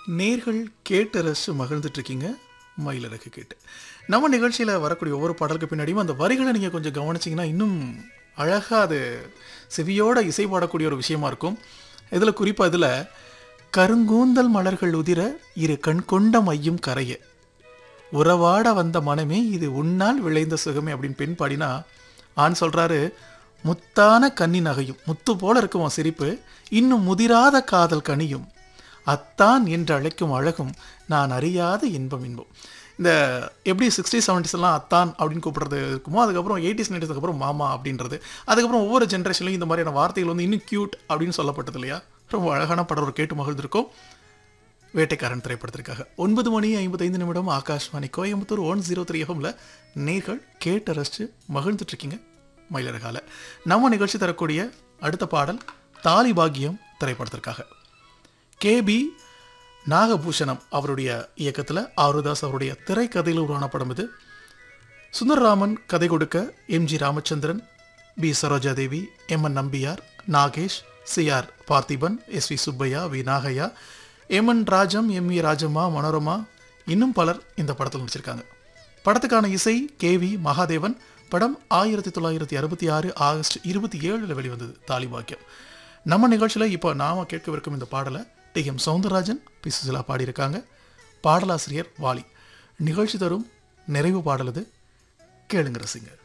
நேர்கள் கேட்டு ரசித்து மகிழ்ந்துட்டு இருக்கீங்க மயிலரகு கேட்டு நம்ம நிகழ்ச்சியில் வரக்கூடிய ஒவ்வொரு பாடலுக்கு பின்னாடியும் அந்த வரிகளை நீங்கள் கொஞ்சம் கவனிச்சிங்கன்னா இன்னும் அழகாக அது செவியோட இசை பாடக்கூடிய ஒரு விஷயமா இருக்கும் இதில் குறிப்பாக இதில் கருங்கூந்தல் மலர்கள் உதிர இரு கண் கொண்ட மையும் கரைய உறவாட வந்த மனமே இது உன்னால் விளைந்த சுகமே அப்படின்னு பெண் பாடினா ஆண் சொல்றாரு முத்தான கன்னி நகையும் முத்து போல இருக்கும் உன் சிரிப்பு இன்னும் முதிராத காதல் கனியும் அத்தான் என்று அழைக்கும் அழகும் நான் அறியாத இன்பம் இன்பம் இந்த எப்படி சிக்ஸ்டி செவன்டிஸ் எல்லாம் அத்தான் அப்படின்னு கூப்பிடுறது இருக்குமோ அதுக்கப்புறம் எயிட்டிஸ் நைன்டிஸ்க்கு அப்புறம் மாமா அப்படின்றது அதுக்கப்புறம் ஒவ்வொரு ஜென்ரேஷன்லையும் இந்த மாதிரியான வார்த்தைகள் வந்து இன்னும் கியூட் அப்படின்னு சொல்லப்பட்டது இல்லையா ரொம்ப அழகான படம் ஒரு கேட்டு மகிழ்ந்திருக்கும் வேட்டைக்காரன் திரைப்படத்திற்காக ஒன்பது மணி ஐம்பத்தைந்து நிமிடம் Akashvani Coimbatore one zero three எஃப்எம்ல நேர்கள் கேட்டு ரசித்து மகிழ்ந்துட்டு இருக்கீங்க மயிலரகால நம்ம நிகழ்ச்சி தரக்கூடிய அடுத்த பாடல் தாலி பாக்கியம் திரைப்படத்திற்காக கேபி நாகபூஷணம் அவருடைய இயக்கத்தில் ஆருதாஸ் அவருடைய திரைக்கதையில் உருவான படம் இது சுந்தரராமன் கதை கொடுக்க M G Ramachandran B Sarojadevi M N Nambiar Nagesh C R Parthiban S V Subbaiah V Nagaiah M N Rajam M E Rajamma Manorama இன்னும் பலர் இந்த படத்தில் நடிச்சிருக்காங்க படத்துக்கான இசை கே வி மகாதேவன் படம் ஆயிரத்தி தொள்ளாயிரத்தி அறுபத்தி ஆறு ஆகஸ்ட் இருபத்தி ஏழில் வெளிவந்தது தாலிபாக்கியம் நம்ம நிகழ்ச்சியில் இப்போ நாம கேட்கவிருக்கும் இந்த பாடலை T M Soundararajan P Susheela பாடியிருக்காங்க பாடலாசிரியர் வாலி நிகழ்ச்சி தரும் நிறைவு பாடல் இது கேளுங்க ரசிங்க